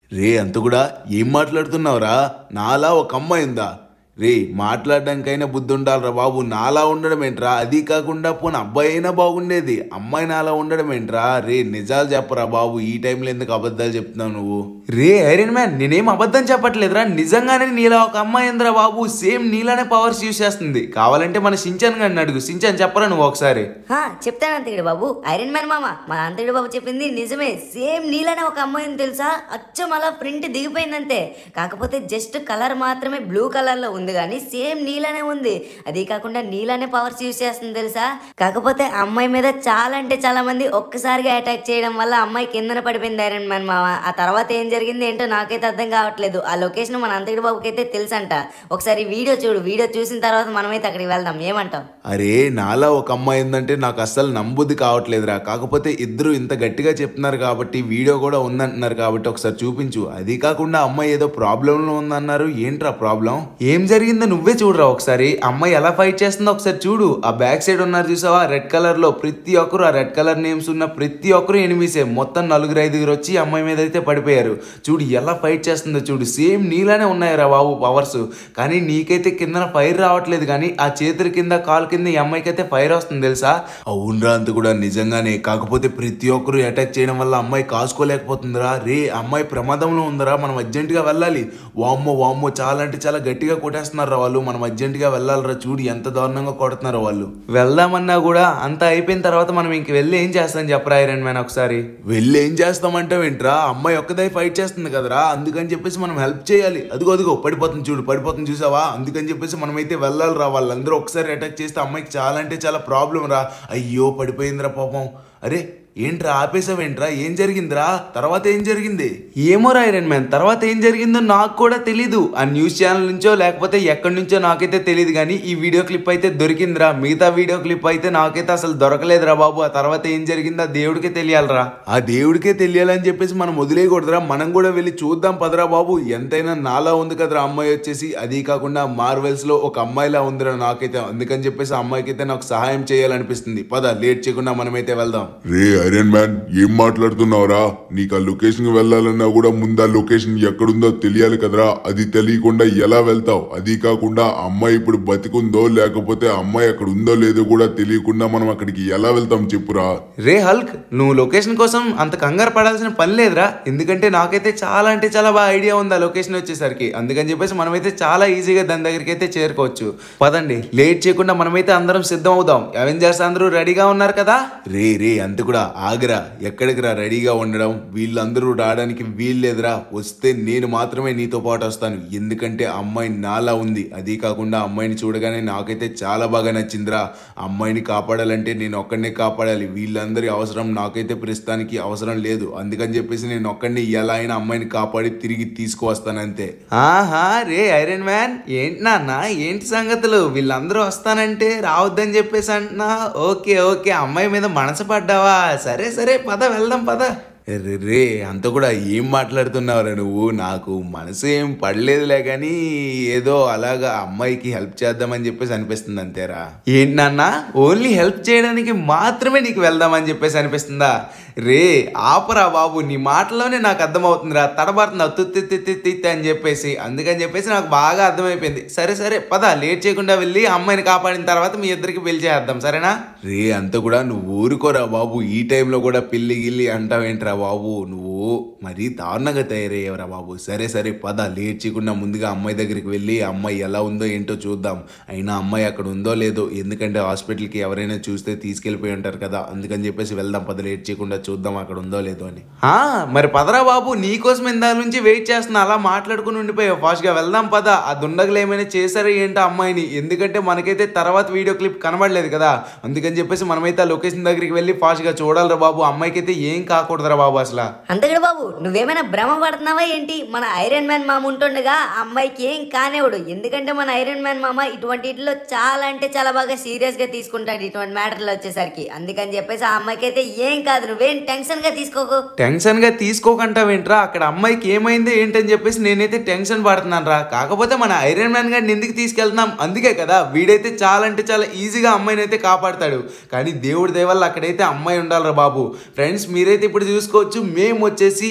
రే అంత కూడా ఏం మాట్లాడుతున్నావురా నాలా ఒక అమ్మాయి ఉందా రే మాట్లాడడానికైనా బుద్ధి ఉండాలిరా బాబు నాలా ఉండడం ఏంట్రా అది కాకుండా పోనీ అబ్బాయి అయినా బాగుండేది అమ్మాయి నాలా ఉండడం ఏంట్రా రే నిజాలు చెప్పరా బాబు ఈ టైంలో ఎందుకు అబద్ధాలు చెప్తున్నావు నువ్వు రే ఐరన్ మ్యాన్ నేనేం అబద్ధం చెప్పట్లేదురా నిజంగానే నీలా ఒక అమ్మాయి ఉందిరా బాబు సేమ్ నీలానే పవర్స్ యూస్ చేస్తుంది కావాలంటే మన సించాన్ గారిని అడుగు సించాన్ చెప్పరా నువ్వు ఒకసారి హా, చెప్తాను అంతకుడు బాబు ఐరన్ మ్యాన్ మామ మా అంతకుడు బాబు చెప్పింది నిజమే సేమ్ నీలానే ఒక అమ్మాయి ఉంది తెలుసా అచ్చం అలా ప్రింట్ దిగిపోయిందంతే కాకపోతే జస్ట్ కలర్ మాత్రమే బ్లూ కలర్ లో ఉంది కానీ సేమ్ నీలానే ఉంది అది కాకుండా నీలానే పవర్స్ యూస్ చేస్తుంది తెలుసా కాకపోతే ఆ అమ్మాయి మీద చాలా అంటే చాలా మంది ఒక్కసారిగా అటాక్ చేయడం వల్ల అమ్మాయి కిందన పడిపోయింది ఐరన్ మ్యాన్ మామ ఆ తర్వాత ఏం జరిగింది ఏంటో నాకైతే అర్థం కావట్లేదు ఆ లొకేషన్ మన అంతకుడు బాబుకి అయితే తెలుసంట ఒకసారి వీడియో చూడు వీడియో చూసిన తర్వాత మనమైతే అక్కడికి వెళ్దాం ఏమంటావు అరే నాలా ఒక అమ్మాయి ఉందంటే నాకు అస్సలు నమ్ముద్ది కావట్లేదురా కాకపోతే ఇద్దరు ఇంత గట్టిగా చెప్తున్నారు కాబట్టి వీడియో కూడా ఉందంటున్నారు కాబట్టి ఒకసారి చూపించు అది కాకుండా అమ్మాయి ఏదో ప్రాబ్లంలో ఉందన్నారు ఏంట్రా ప్రాబ్లం ఏం జరిగిందో నువ్వే చూడరా ఒకసారి అమ్మాయి ఎలా ఫైట్ చేస్తుందో ఒకసారి చూడు ఆ బ్యాక్ సైడ్ ఉన్నారు చూసావా రెడ్ కలర్ లో ప్రతి ఒక్కరు ఆ రెడ్ కలర్ నేమ్స్ ఉన్న ప్రతి ఒక్కరు ఎనిమిసే మొత్తం నలుగురు ఐదుగురు వచ్చి ఈ అమ్మాయి మీద అయితే పడిపోయారు చూడు ఎలా ఫైట్ చేస్తుందో చూడు సేమ్ నీలానే ఉన్నాయిరా బాబు పవర్స్ కానీ నీకైతే కిందన ఫైర్ రావట్లేదు కానీ ఆ చేతుల కింద కాలు కింద ఈ అమ్మాయికి అయితే ఫైర్ వస్తుంది తెలుసా అవునరా అంత కూడా నిజంగానే కాకపోతే ప్రతి ఒక్కరు అటాక్ చేయడం వల్ల అమ్మాయి కాసుకోలేకపోతుందిరా రే అమ్మాయి ప్రమాదంలో ఉందిరా మనం అర్జెంటుగా వెళ్ళాలి వామ్మో వామ్మో చాలా అంటే చాలా గట్టిగా కొట్టేస్తున్నారా వాళ్ళు మనం అర్జెంటుగా వెళ్ళాలిరా చూడు ఎంత దారుణంగా కొడుతున్నారో వాళ్ళు వెళ్దామన్నా కూడా అంతా అయిపోయిన తర్వాత మనం ఇంక వెళ్ళి ఏం చేస్తాం చెప్పరా ఐరన్ మ్యాన్ ఒకసారి వెళ్ళి ఏం చేస్తామంటే ఏంట్రా అమ్మాయి ఒక్కదే ఫైట్ చేస్తుంది కదరా అందుకని చెప్పేసి మనం హెల్ప్ చేయాలి అదిగో అదిగో పడిపోతుంది చూడు పడిపోతుంది చూసావా అందుకని చెప్పేసి మనమైతే వెళ్ళాలిరా వాళ్ళందరూ ఒకసారి అటాక్ చేస్తే అమ్మాయికి చాలా అంటే చాలా ప్రాబ్లం రా అయ్యో పడిపోయిందిరా పాపం అరే ఏంట్రా ఆపేసావేంట్రా ఏం జరిగిందిరా తర్వాత ఏం జరిగింది ఏమో ఐరన్ మ్యాన్ తర్వాత ఏం జరిగిందో నాకు కూడా తెలీదు ఆ న్యూస్ ఛానల్ నుంచో లేకపోతే ఎక్కడి నుంచో నాకైతే తెలియదు కానీ ఈ వీడియో క్లిప్ అయితే దొరికిందిరా మిగతా వీడియో క్లిప్ అయితే నాకైతే అసలు దొరకలేదురా బాబు ఆ తర్వాత ఏం జరిగిందో ఆ దేవుడికే తెలియాలిరా ఆ దేవుడికే తెలియాలని చెప్పేసి మనం వదిలేయకూడదురా మనం కూడా వెళ్ళి చూద్దాం పదరా బాబు ఎంతైనా నాలా ఉంది కదరా అమ్మాయి వచ్చేసి అది కాకుండా మార్వెల్స్ లో ఒక అమ్మాయిలా ఉందిరా నాకైతే అందుకని చెప్పేసి ఆ అమ్మాయికి అయితే నాకు సహాయం చేయాలనిపిస్తుంది పద లేట్ చేయకుండా మనమైతే వెళ్దాం రే ఐరన్ మ్యాన్ ఏం మాట్లాడుతున్నావురా నీకు ఆ లొకేషన్ వెళ్ళాలన్నా కూడా ముందు ఆ లొకేషన్ ఎక్కడుందో తెలియాలి కదరా అది తెలియకుండా ఎలా వెళ్తావు అది కాకుండా అమ్మాయి ఇప్పుడు బతికుందో లేకపోతే అమ్మాయి అక్కడ ఉందో లేదో కూడా తెలియకుండా మనం అక్కడికి ఎలా వెళ్తాం చెప్పురా రే హల్క్ నువ్వు లొకేషన్ కోసం అంత కంగారు పడాల్సిన పని లేదురా ఎందుకంటే నాకైతే చాలా అంటే చాలా బాగా ఐడియా ఉంది ఆ లొకేషన్ వచ్చేసరికి అందుకని చెప్పేసి మనమైతే చాలా ఈజీగా దాని దగ్గరికి అయితే చేరుకోవచ్చు పదండి లేట్ చేయకుండా మనమైతే అందరం సిద్ధం అవుదాం అవెంజర్స్ అందరూ రెడీగా ఉన్నారు కదా రే రే అంత కూడా ఆగరా ఎక్కడికి రా రెడీగా ఉండడం వీళ్ళందరూ రావడానికి వీల్లేదురా వస్తే నేను మాత్రమే నీతో పాటు వస్తాను ఎందుకంటే అమ్మాయి నాలా ఉంది అది కాకుండా అమ్మాయిని చూడగానే నాకైతే చాలా బాగా నచ్చిందిరా అమ్మాయిని కాపాడాలంటే నేను ఒక్కడినే కాపాడాలి వీళ్ళందరి అవసరం నాకైతే ప్రస్తుతానికి అవసరం లేదు అందుకని చెప్పేసి నేను ఒక్కడిని ఎలా అయినా అమ్మాయిని కాపాడి తిరిగి తీసుకువస్తానంతే ఆహా రే ఐరన్ మ్యాన్ ఏంటి నాన్న ఏంటి సంగతులు వీళ్ళందరూ వస్తానంటే రావద్దని చెప్పేసి అంటున్నా ఓకే ఓకే అమ్మాయి మీద మనసు పడ్డావా సరే సరే పద వెళ్దాం పద రే రే అంత కూడా ఏం మాట్లాడుతున్నావురా నువ్వు నాకు మనసు ఏం పడలేదులే కానీ ఏదో అలాగా అమ్మాయికి హెల్ప్ చేద్దామని చెప్పేసి అనిపిస్తుంది అంతేరా ఏంటి నాన్న ఓన్లీ హెల్ప్ చేయడానికి మాత్రమే నీకు వెళ్దామని చెప్పేసి అనిపిస్తుందా రే ఆపరా బాబు నీ మాటలోనే నాకు అర్థమవుతుందిరా తడబడుతున్నావు తుత్తి తిత్తి తిత్తి అని చెప్పేసి అందుకని చెప్పేసి నాకు బాగా అర్థమైపోయింది సరే సరే పద లేట్ చేయకుండా వెళ్ళి అమ్మాయిని కాపాడిన తర్వాత మీ ఇద్దరికి పెళ్లి చేద్దాం సరేనా రే అంత కూడా నువ్వు ఊరుకోరా బాబు ఈ టైంలో కూడా పిల్లి గిల్లి అంటావేంట్రా బాబు నువ్వు మరీ దారుణంగా తయారయ్యేవరా బాబు సరే సరే పద లేట్ చేయకుండా ముందుగా అమ్మాయి దగ్గరికి వెళ్ళి అమ్మాయి ఎలా ఉందో ఏంటో చూద్దాం అయినా అమ్మాయి అక్కడ ఉందో లేదో ఎందుకంటే హాస్పిటల్కి ఎవరైనా చూస్తే తీసుకెళ్ళిపోయి ఉంటారు కదా అందుకని చెప్పేసి వెళ్దాం పద లేట్ చేయకుండా చూద్దాం అక్కడ ఉందో లేదో అని ఆ, మరి పదరా బాబు నీకోసం ఇందాక నుంచి వెయిట్ చేస్తున్నా అలా మాట్లాడుకుని ఉండిపోయావు ఫాస్ట్గా వెళ్దాం పద ఆ దుండగులు ఏమైనా చేశారా ఏంటో అమ్మాయిని ఎందుకంటే మనకైతే తర్వాత వీడియో క్లిప్ కనబడలేదు కదా అందుకని చెప్పేసి మనమైతే ఆ లొకేషన్ దగ్గరికి వెళ్ళి ఫాస్ట్గా చూడాలిరా బాబు అమ్మాయికి అయితే ఏం కాకూడదురా బాబు అసలు అంతకుడు బాబు నువ్వేమైనా భ్రమ పడుతున్నావా ఏంటి మన ఐరన్ మ్యాన్ మామ ఉంటుండగా ఆ అమ్మాయికి ఏం కానివ్వడు ఎందుకంటే మన ఐరన్ మ్యాన్ మామ ఇటువంటి వీటిలో చాలా అంటే చాలా బాగా సీరియస్ గా తీసుకుంటాడు ఇటువంటి మ్యాటర్లు వచ్చేసరికి అందుకని చెప్పేసి ఆ అమ్మాయికి అయితే ఏం కాదు నువ్వేం టెన్షన్ గా తీసుకోకు టెన్షన్ గా తీసుకోకంటావేంట్రా అక్కడ అమ్మాయికి ఏమైంది ఏంటని చెప్పేసి నేనైతే టెన్షన్ పడుతున్నాను రా కాకపోతే మన ఐరన్ మ్యాన్ గారిని ఎందుకు తీసుకెళ్తున్నాం అందుకే కదా వీడైతే చాలా అంటే చాలా ఈజీగా అమ్మాయిని అయితే కాపాడతాడు కానీ దేవుడి దయ వల్ల అక్కడైతే అమ్మాయి ఉండాలిరా బాబు ఫ్రెండ్స్ మీరైతే ఇప్పుడు చూసుకోవచ్చు మేము వచ్చేసి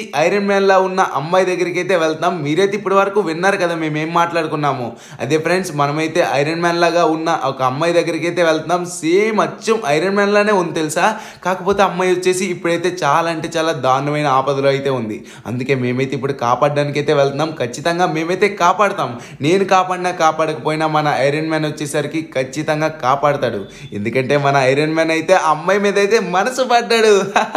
ఐరన్ మ్యాన్ లా ఉన్న అమ్మాయి దగ్గరికి అయితే వెళ్తాం మీరైతే ఇప్పటి వరకు విన్నారు కదా మేము ఏం మాట్లాడుకున్నాము అదే ఫ్రెండ్స్ మనమైతే ఐరన్ మ్యాన్ లాగా ఉన్న ఒక అమ్మాయి దగ్గరికి అయితే వెళ్తున్నాం సేమ్ అచ్చం ఐరన్ మ్యాన్ లానే ఉంది తెలుసా కాకపోతే అమ్మాయి వచ్చేసి ఇప్పుడైతే చాలా అంటే చాలా దారుణమైన ఆపదలో అయితే ఉంది అందుకే మేమైతే ఇప్పుడు కాపాడడానికి అయితే వెళ్తున్నాం ఖచ్చితంగా మేమైతే కాపాడతాం నేను కాపాడినా కాపాడకపోయినా మన ఐరన్ మ్యాన్ వచ్చేసరికి ఖచ్చితంగా కాపాడతాడు ఎందుకంటే మన ఐరన్ మ్యాన్ అయితే ఆ అమ్మాయి మీద అయితే మనసు పడ్డాడు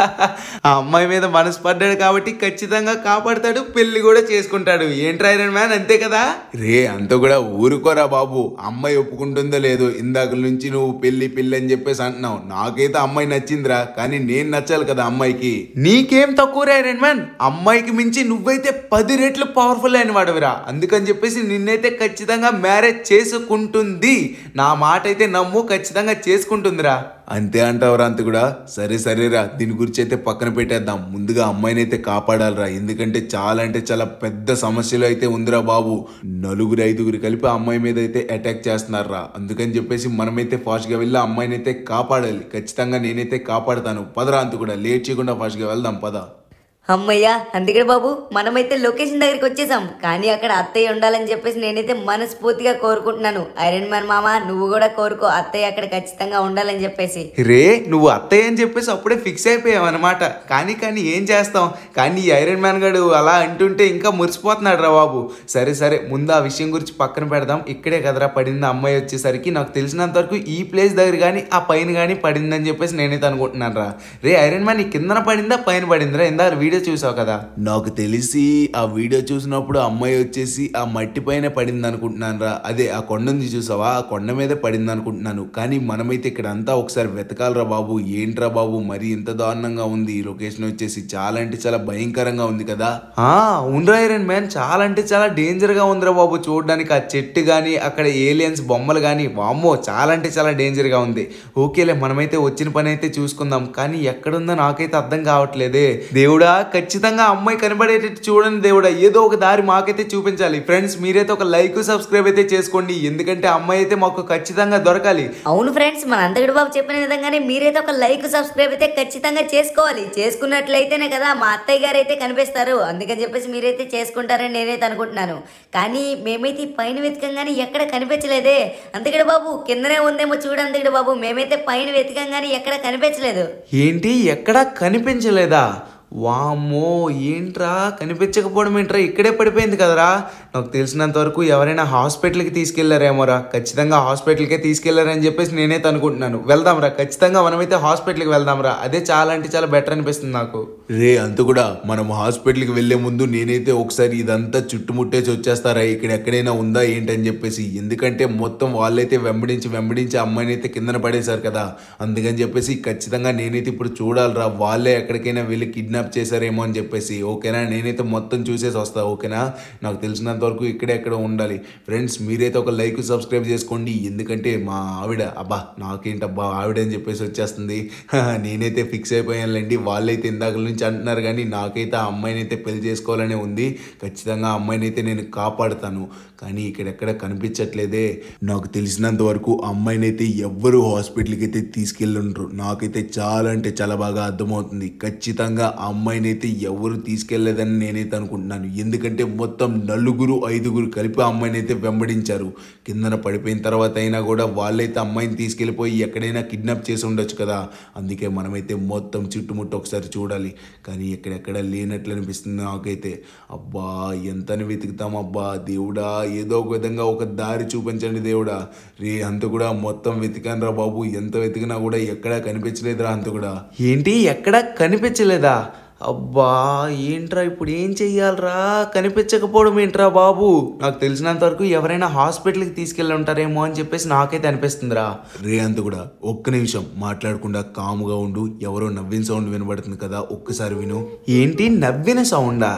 ఆ అమ్మాయి మీద మనసు పడ్డాడు కాబట్టి ఖచ్చితంగా కాపాడతాడు పెళ్లి కూడా చేసుకుంటాడు ఏంట్రా ఐరన్ మ్యాన్ అంతే కదా రే అంత కూడా ఊరుకోరా బాబు అమ్మాయి ఒప్పుకుంటుందో లేదో ఇందాక నుంచి నువ్వు పెళ్లి పెళ్లి అని చెప్పేసి అంటున్నావు నాకైతే అమ్మాయి నచ్చిందిరా కానీ నేను నచ్చాలి కదా అమ్మాయికి నీకేం తక్కువ ఐరన్ మ్యాన్ అమ్మాయికి మించి నువ్వైతే పది రెట్లు పవర్ఫుల్ అయిన వాడువిరా అందుకని చెప్పేసి నిన్నైతే ఖచ్చితంగా మ్యారేజ్ చేసుకుంటుంది నా మాట అయితే నమ్ము ఖచ్చితంగా చేసుకుంటుందిరా అంతే అంటావురా అంత కూడా సరే సరేరా దీని గురించి అయితే పక్కన పెట్టేద్దాం ముందుగా అమ్మాయిని అయితే కాపాడాలిరా ఎందుకంటే చాలా అంటే చాలా పెద్ద సమస్యలు అయితే ఉందిరా బాబు నలుగురు ఐదుగురు కలిపి ఆ అమ్మాయి మీద అయితే అటాక్ చేస్తున్నారా అందుకని చెప్పేసి మనమైతే ఫాస్ట్గా వెళ్ళి ఆ అమ్మాయిని అయితే కాపాడాలి ఖచ్చితంగా నేనైతే కాపాడతాను పదరా అంత కూడా లేట్ చేయకుండా ఫాస్ట్గా వెళ్దాం పద అమ్మయ్యా అందుకే బాబు మనమైతే లొకేషన్ దగ్గరికి వచ్చేసాం కానీ అక్కడ అత్తయ్య ఉండాలని చెప్పేసి నేనైతే మనస్ఫూర్తిగా కోరుకుంటున్నాను ఐరన్ మ్యాన్ మామ నువ్వు కూడా కోరుకో అత్తయ్య అక్కడ ఖచ్చితంగా ఉండాలని చెప్పేసి రే నువ్వు అత్తయ్య అని చెప్పేసి అప్పుడే ఫిక్స్ అయిపోయావు అనమాట కానీ కానీ ఏం చేస్తాం కానీ ఈ ఐరన్ మ్యాన్ గడు అలా అంటుంటే ఇంకా మురిసిపోతున్నాడు రా బాబు సరే సరే ముందు ఆ విషయం గురించి పక్కన పెడదాం ఇక్కడే కదరా పడింది అమ్మాయి వచ్చేసరికి నాకు తెలిసినంత వరకు ఈ ప్లేస్ దగ్గర కానీ ఆ పైన కానీ పడిందని చెప్పేసి నేనైతే అనుకుంటున్నాను రా రే ఐరన్ మ్యాన్ ఈ కిందన పడిందా పైన పడిందిరా ఇందాక వీడియో చూసావు కదా నాకు తెలిసి ఆ వీడియో చూసినప్పుడు అమ్మాయి వచ్చేసి ఆ మట్టి పైన పడింది అనుకుంటున్నాను రా అదే ఆ కొండ ఉంది చూసావా ఆ కొండ మీదే పడింది అనుకుంటున్నాను కానీ మనమైతే ఇక్కడ అంతా ఒకసారి వెతకాలరా బాబు ఏంట్రా బాబు మరి ఇంత దారుణంగా ఉంది ఈ లొకేషన్ వచ్చేసి చాలా అంటే చాలా భయంకరంగా ఉంది కదా ఆ ఉండ్రా ఐరన్ మ్యాన్ చాలా అంటే చాలా డేంజర్ గా ఉందిరా బాబు చూడడానికి ఆ చెట్టు కానీ అక్కడ ఏలియన్స్ బొమ్మలు కానీ వామ్మో చాలా అంటే చాలా డేంజర్ గా ఉంది ఓకేలే మనమైతే వచ్చిన పని అయితే చూసుకుందాం కానీ ఎక్కడుందో నాకైతే అర్థం కావట్లేదే దేవుడా ఖచ్చితంగా ఆ అమ్మాయి కనబడేటట్టు చూడండి దేవుడా ఏదో ఒక దారి మాకైతే చూపించాలి ఫ్రెండ్స్ మీరైతే ఒక లైక్ సబ్స్క్రైబ్ అయితే చేసుకోండి ఎందుకంటే ఆ అమ్మాయి అయితే మాకు ఖచ్చితంగా దొరకాలి అవును ఫ్రెండ్స్ మన అంతకుడు బాబు చెప్పిన విధంగానే మీరైతే ఒక లైక్ సబ్స్క్రైబ్ అయితే ఖచ్చితంగా చేసుకోవాలి చేసుకున్నట్లయితేనే కదా మా అత్తయ్య గారు అయితే కనిపిస్తారు అందుకని చెప్పేసి మీరైతే చేసుకుంటారని నేనైతే అనుకుంటున్నాను కానీ మేమైతే ఈ పైన వెతకంగానే ఎక్కడ కనిపించలేదే అంతకుడు బాబు కిందనే ఉందేమో చూడు అంతకుడు బాబు మేమైతే పైన వెతకంగానే ఎక్కడ కనిపించలేదు ఏంటి ఎక్కడా కనిపించలేదా వామ్మో ఏంట్రా కనిపించకపోవడం ఏంట్రా ఇక్కడే పడిపోయింది కదరా నాకు తెలిసినంత వరకు ఎవరైనా హాస్పిటల్కి తీసుకెళ్లారేమోరా ఖచ్చితంగా హాస్పిటల్కే తీసుకెళ్లారని చెప్పేసి నేనైతే అనుకుంటున్నాను వెళ్దాంరా ఖచ్చితంగా మనమైతే హాస్పిటల్కి వెళ్దాంరా అదే చాలా అంటే చాలా బెటర్ అనిపిస్తుంది నాకు రే అంత కూడా మనం హాస్పిటల్కి వెళ్లే ముందు నేనైతే ఒకసారి ఇదంతా చుట్టుముట్టేసి వచ్చేస్తారా ఇక్కడ ఎక్కడైనా ఉందా ఏంటని చెప్పేసి ఎందుకంటే మొత్తం వాళ్ళైతే వెంబడించి వెంబడించి అమ్మాయిని అయితే కిందన పడేశారు కదా అందుకని చెప్పేసి ఖచ్చితంగా నేనైతే ఇప్పుడు చూడాలిరా వాళ్ళే ఎక్కడికైనా వెళ్ళి కిడ్నాప్ చేశారేమో అని చెప్పేసి ఓకేనా నేనైతే మొత్తం చూసేసి వస్తా ఓకేనా నాకు తెలిసినంత వరకు ఇక్కడే ఎక్కడ ఉండాలి ఫ్రెండ్స్ మీరైతే ఒక లైక్ సబ్స్క్రైబ్ చేసుకోండి ఎందుకంటే మా ఆవిడ అబ్బా నాకేంటబ్బా ఆవిడ అని చెప్పేసి వచ్చేస్తుంది నేనైతే ఫిక్స్ అయిపోయానులేండి వాళ్ళైతే ఇందాక నుంచి అంటున్నారు కానీ నాకైతే ఆ అమ్మాయిని అయితే పెళ్లి చేసుకోవాలనే ఉంది ఖచ్చితంగా ఆ అమ్మాయిని అయితే నేను కాపాడుతాను కానీ ఇక్కడెక్కడ కనిపించట్లేదే నాకు తెలిసినంత వరకు ఆ అమ్మాయిని అయితే ఎవ్వరు హాస్పిటల్కి అయితే తీసుకెళ్ళుండ్రు నాకైతే చాలా అంటే చాలా బాగా అర్థమవుతుంది ఖచ్చితంగా ఆ అమ్మాయిని అయితే ఎవరు తీసుకెళ్లేదని నేనైతే అనుకుంటున్నాను ఎందుకంటే మొత్తం నలుగురు ఐదుగురు కలిపి ఆ అమ్మాయిని అయితే వెంబడించారు కిందన పడిపోయిన తర్వాత అయినా కూడా వాళ్ళైతే అమ్మాయిని తీసుకెళ్ళిపోయి ఎక్కడైనా కిడ్నాప్ చేసి ఉండొచ్చు కదా అందుకే మనమైతే మొత్తం చుట్టుముట్టు ఒకసారి చూడాలి కానీ ఎక్కడెక్కడ లేనట్లు అనిపిస్తుంది నాకైతే అబ్బా ఎంతని వెతుకుతాం అబ్బా దేవుడా ఏదో ఒక విధంగా ఒక దారి చూపించండి దేవుడా రే అంత కూడా మొత్తం వెతికాను రా బాబు ఎంత వెతికినా కూడా ఎక్కడా కనిపించలేదురా అంత కూడా ఏంటి ఎక్కడా కనిపించలేదా అబ్బా ఏంట్రా ఇప్పుడు ఏం చెయ్యాలరా కనిపించకపోవడం ఏంట్రా బాబు నాకు తెలిసినంత వరకు ఎవరైనా హాస్పిటల్కి తీసుకెళ్ళి ఉంటారేమో అని చెప్పేసి నాకైతే అనిపిస్తుందిరా రే అంత కూడా ఒక్క నిమిషం మాట్లాడకుండా కాముగా ఉండు ఎవరో నవ్విన సౌండ్ వినబడుతుంది కదా ఒక్కసారి విను ఏంటి నవ్విన సౌండా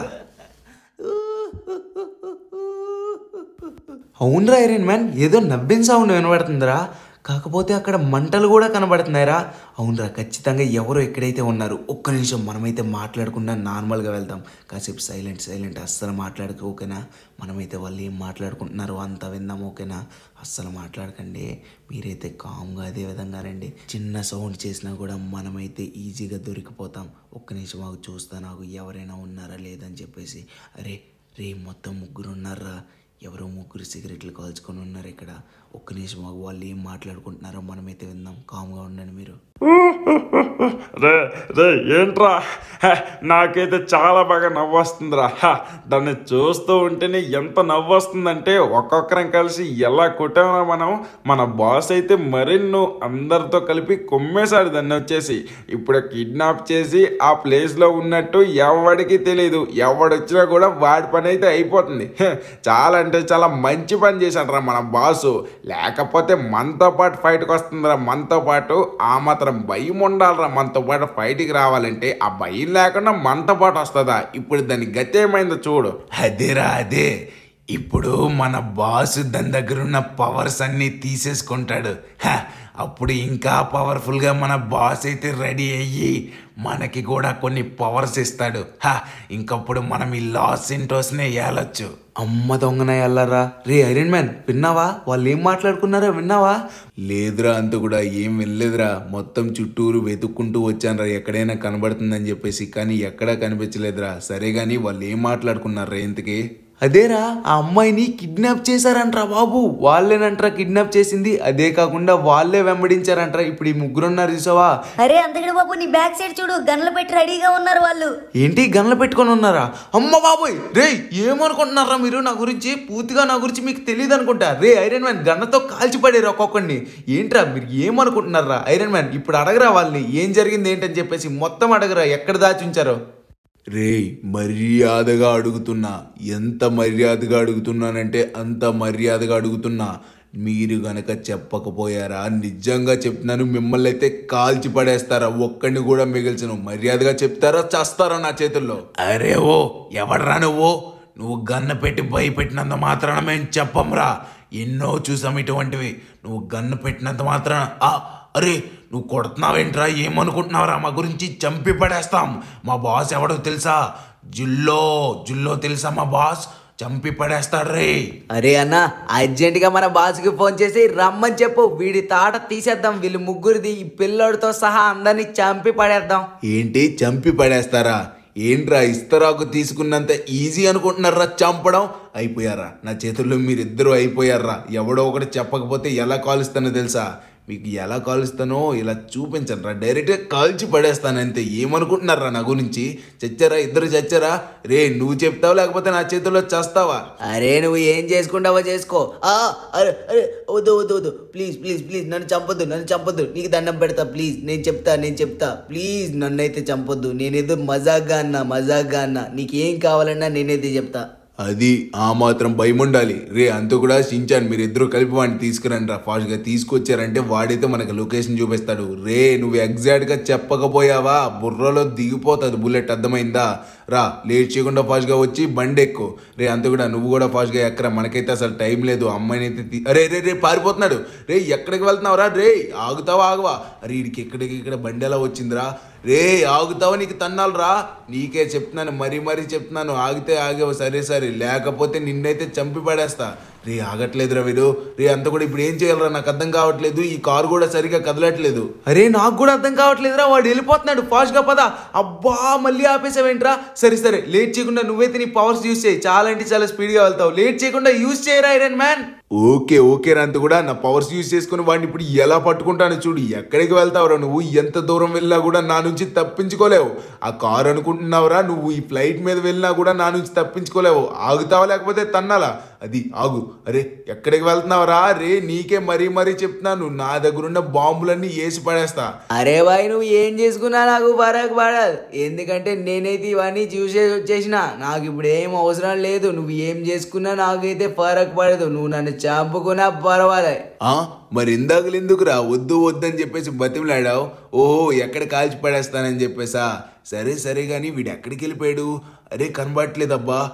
అవునరా ఐరన్ మ్యాన్ ఏదో నవ్విన సౌండ్ వినబడుతుందిరా కాకపోతే అక్కడ మంటలు కూడా కనబడుతున్నాయిరా అవునరా ఖచ్చితంగా ఎవరు ఎక్కడైతే ఉన్నారు ఒక్క నిమిషం మనమైతే మాట్లాడకుండా నార్మల్గా వెళ్దాం కాసేపు సైలెంట్ సైలెంట్ అస్సలు మాట్లాడక ఓకేనా మనమైతే వాళ్ళు ఏం మాట్లాడుకుంటున్నారో అంత విందాం ఓకేనా అస్సలు మాట్లాడకండి మీరైతే కామ్గా అదే విధంగా రండి చిన్న సౌండ్ చేసినా కూడా మనమైతే ఈజీగా దొరికిపోతాం ఒక్క నిమిషం మాకు చూస్తా నాకు ఎవరైనా ఉన్నారా లేదని చెప్పేసి అరే రే మొత్తం ముగ్గురు ఉన్నారా ఎవరో ముగ్గురు సిగరెట్లు కాల్చుకొని ఉన్నారు ఇక్కడ ఒక్క నిమిషం మాకు వాళ్ళు ఏం మాట్లాడుకుంటున్నారో మనమైతే విందాం కామ్గా ఉండండి మీరు రే రే ఏంట్రా హ, నాకైతే చాలా బాగా నవ్వు వస్తుందిరా హ, దాన్ని చూస్తూ ఉంటేనే ఎంత నవ్వు వస్తుందంటే ఒక్కొక్కరం కలిసి ఎలా కొట్టామో మనం మన బాస్ అయితే మరెన్నో అందరితో కలిపి కొమ్మేశాడు దాన్ని వచ్చేసి ఇప్పుడు కిడ్నాప్ చేసి ఆ ప్లేస్లో ఉన్నట్టు ఎవడికి తెలియదు ఎవడొచ్చినా కూడా వాడి పని అయితే అయిపోతుంది హ, చాలా అంటే చాలా మంచి పని చేశాడు రా మన బాసు లేకపోతే మనతో పాటు ఫైట్కి వస్తుందిరా మనతో పాటు ఆ మాత్రం భయం ఉండాలిరా మనతో పాటు ఫైట్కి రావాలంటే ఆ భయం లేకుండా మనతో పాటు వస్తుందా ఇప్పుడు దాని గతి ఏమైందో చూడు అదేరా అదే ఇప్పుడు మన బాస్ దాని దగ్గర ఉన్న పవర్స్ అన్ని తీసేసుకుంటాడు హ, అప్పుడు ఇంకా పవర్ఫుల్గా మన బాస్ అయితే రెడీ అయ్యి మనకి కూడా కొన్ని పవర్స్ ఇస్తాడు హ, ఇంకప్పుడు మనం ఈ లాస్ ఇంటోస్నే ఏలొచ్చు అమ్మ దొంగన ఎల్లరా రే ఐరన్ మ్యాన్ విన్నావా వాళ్ళు ఏం మాట్లాడుకున్నారో విన్నావా లేదురా అంత కూడా ఏం వినలేదురా మొత్తం చుట్టూరు వెతుక్కుంటూ వచ్చానురా ఎక్కడైనా కనబడుతుందని చెప్పేసి కానీ ఎక్కడా కనిపించలేదురా సరే కానీ వాళ్ళు ఏం మాట్లాడుకున్నారా ఇంతకీ అదేరా ఆ అమ్మాయిని కిడ్నాప్ చేశారంట్రా బాబు వాళ్ళేనంట్రా కిడ్నాప్ చేసింది అదే కాకుండా వాళ్ళే వెంబడించారంట్రా ఇప్పుడు ఈ ముగ్గురు ఉన్నారు చూసావా అరే అంతకుడు బాబు నీ బ్యాక్ సైడ్ చూడు గన్లు పెట్టి రెడీగా ఉన్నారు వాళ్ళు ఏంటి గన్లు పెట్టుకొని ఉన్నారా అమ్మ బాబోయ్ రే ఏమనుకుంటున్నారా మీరు నా గురించి పూర్తిగా నా గురించి మీకు తెలియదు అనుకుంటా రే ఐరన్ మ్యాన్ గన్నతో కాల్చిపడేరు ఒక్కొక్కడిని ఏంట్రా మీరు ఏమనుకుంటున్నారా ఐరన్ మ్యాన్ ఇప్పుడు అడగరా వాళ్ళని ఏం జరిగింది ఏంటని చెప్పేసి మొత్తం అడగరా ఎక్కడ దాచి ఉంచారో రే మర్యాదగా అడుగుతున్నా ఎంత మర్యాదగా అడుగుతున్నానంటే అంత మర్యాదగా అడుగుతున్నా మీరు గనక చెప్పకపోయారా నిజంగా చెప్తున్నాను మిమ్మల్ని అయితే కాల్చి పడేస్తారా ఒక్కడిని కూడా మిగిల్చను మర్యాదగా చెప్తారా చేస్తారా నా చేతుల్లో అరే ఓ ఎవడరా నువ్వు నువ్వు గన్న పెట్టి భయపెట్టినంత మాత్రాన మేము చెప్పంరా ఎన్నో చూసాం ఇటువంటివి నువ్వు గన్ను పెట్టినంత మాత్రాన ఆ అరే నువ్వు కొడుతున్నావేంట్రా ఏమనుకుంటున్నావురా మా గురించి చంపి పడేస్తాం మా బాస్ ఎవడో తెలుసా జుల్లో జుల్లో తెలుసా మా బాస్ చంపి పడేస్తాడు రే అరే అన్న అర్జెంటుగా మన బాస్కి ఫోన్ చేసి రమ్మని చెప్పు వీడి తాట తీసేద్దాం వీళ్ళు ముగ్గురిది ఈ పిల్లోడితో సహా అందరినీ చంపి పడేద్దాం ఏంటి చంపి పడేస్తారా ఏంట్రా ఇస్తరాకు తీసుకున్నంత ఈజీ అనుకుంటున్నారా చంపడం అయిపోయారా నా చేతుల్లో మీరిద్దరూ అయిపోయారా ఎవడో ఒకటి చెప్పకపోతే ఎలా కాలుస్తానో తెలుసా మీకు ఎలా కాలుస్తానో ఇలా చూపించను రా డైరెక్ట్గా కాల్చి పడేస్తాను అంతే ఏమనుకుంటున్నారా నా గురించి చచ్చారా ఇద్దరు చచ్చారా రే నువ్వు చెప్తావా లేకపోతే నా చేతుల్లో చేస్తావా అరే నువ్వు ఏం చేసుకుంటావో చేసుకో ఆ, అరే అరే వద్దు వద్దు వద్దు ప్లీజ్ ప్లీజ్ ప్లీజ్ నన్ను చంపొద్దు నన్ను చంపొద్దు నీకు దండం పెడతా ప్లీజ్ నేను చెప్తా నేను చెప్తా ప్లీజ్ నన్నైతే చంపొద్దు నేనేదో మజాగ్గా అన్నా మజాగ్గా అన్నా నీకు ఏం కావాలన్నా నేనైతే చెప్తా అది ఆ మాత్రం భయం ఉండాలి రే అంత కూడా సించాను మీరు ఇద్దరు కలిపి వాడిని తీసుకురండి రా ఫాస్ట్గా తీసుకొచ్చారంటే వాడైతే మనకు లొకేషన్ చూపిస్తాడు రే నువ్వు ఎగ్జాక్ట్గా చెప్పకపోయావా బుర్రలో దిగిపోతుంది బుల్లెట్ అర్థమైందా రా లేట్ చేయకుండా ఫాస్ట్గా వచ్చి బండి ఎక్కు రే అంత కూడా నువ్వు కూడా ఫాస్ట్గా ఎక్కరా మనకైతే అసలు టైం లేదు అమ్మాయిని అయితే తీ- అరే రే రే పారిపోతున్నాడు రే ఎక్కడికి వెళ్తున్నావురా రే ఆగుతావా ఆగవా అరే ఇడికి ఎక్కడికి ఇక్కడ బండి ఎలా వచ్చిందిరా రే ఆగుతావా నీకు తన్నాలు రా నీకే చెప్తున్నాను మరీ మరీ చెప్తున్నాను ఆగితే ఆగావు సరే సరే లేకపోతే నిన్నైతే చంపి పడేస్తా రే ఆగట్లేదురా వీడు రే అంత కూడా ఇప్పుడు ఏం చేయాలరా నాకు అర్థం కావట్లేదు ఈ కారు కూడా సరిగా కదలట్లేదు అరే నాకు కూడా అర్థం కావట్లేదురా వాడు వెళ్ళిపోతున్నాడు ఫాస్ట్గా పద అబ్బా మళ్ళీ ఆపేసావేంట్రా సరే సరే లేట్ చేయకుండా నువ్వైతే నీ పవర్స్ యూస్ చేయి చాలా అంటే చాలా స్పీడ్గా వెళ్తావు లేట్ చేయకుండా యూస్ చేయరా ఐరన్ మ్యాన్ ఓకే ఓకే రంత కూడా నా పవర్స్ యూజ్ చేసుకుని వాడిని ఇప్పుడు ఎలా పట్టుకుంటాను చూడు ఎక్కడికి వెళ్తావురా నువ్వు ఎంత దూరం వెళ్ళినా కూడా నా నుంచి తప్పించుకోలేవు ఆ కారు అనుకుంటున్నావురా నువ్వు ఈ ఫ్లైట్ మీద వెళ్ళినా కూడా నా నుంచి తప్పించుకోలేవు ఆగుతావా లేకపోతే తన్నాలా అది ఆగు అరే ఎక్కడికి వెళ్తున్నావురా రే నీకే మరీ మరీ చెప్తున్నాను నా దగ్గర ఉన్న బాంబులన్నీ వేసి పడేస్తా అరే బాయ్ నువ్వు ఏం చేసుకున్నా నాకు ఫరక్ పడదు ఎందుకంటే నేనైతే ఇవన్నీ చూసే వచ్చేసిన నాకు ఇప్పుడు ఏం అవసరం లేదు నువ్వు ఏం చేసుకున్నా నాకైతే ఫరక్ పడదు నువ్వు నన్ను చంపుకున్నా పర్వాలే ఆ మరి ఇందాకలు ఎందుకురా వద్దు వద్దని చెప్పేసి బతిమలాడావు ఓహో ఎక్కడ కాల్చి పడేస్తానని చెప్పేసా సరే సరే కానీ వీడు ఎక్కడికి వెళ్ళిపోయాడు అరే కనబడట్లేదబ్బా